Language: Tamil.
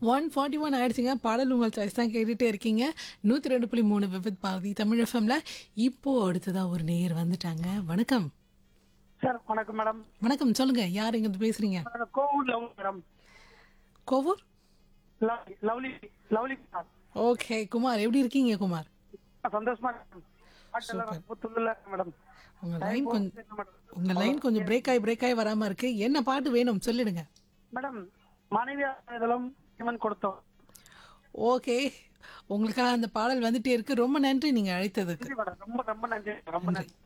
ஒன் ஃபார்ட்டி ஒன் ஆயிடுச்சுங்க பாடல் உங்கள் சாய்ஸ் தான் கேட்டுகிட்டே இருக்கீங்க நூற்றி ரெண்டு புள்ளி மூணு விவித் பாரதி தமிழ் எஃப்எம்ல இப்போ அடுத்ததாக ஒரு நேயர் வந்துட்டாங்க வணக்கம் சார் வணக்கம் மேடம் வணக்கம் சொல்லுங்க யார் இங்க இருந்து பேசுறீங்க நான் Kovur love madam Kovur lovely lovely lovely sir okay Kumar எப்படி இருக்கீங்க குமார் சந்தோஷமா இருக்கேன். பாட்டெல்லாம் ரொம்ப துள்ளலா இருக்கு மேடம் உங்க லைன் கொஞ்சம் மேடம். உங்க லைன் கொஞ்சம் பிரேக் ஆகி பிரேக் ஆகி வராம இருக்கு என்ன பாட்டு வேணும் சொல்லிடுங்க மேடம் மனைவியா இதெல்லாம் இவன் கொடுத்தோம் ஓகே உங்களுக்காக அந்த பாடல் வந்துட்டே இருக்கு ரொம்ப நன்றி நீங்க அழைத்ததுக்கு நன்றி மேடம் ரொம்ப ரொம்ப நன்றி ரொம்ப நன்றி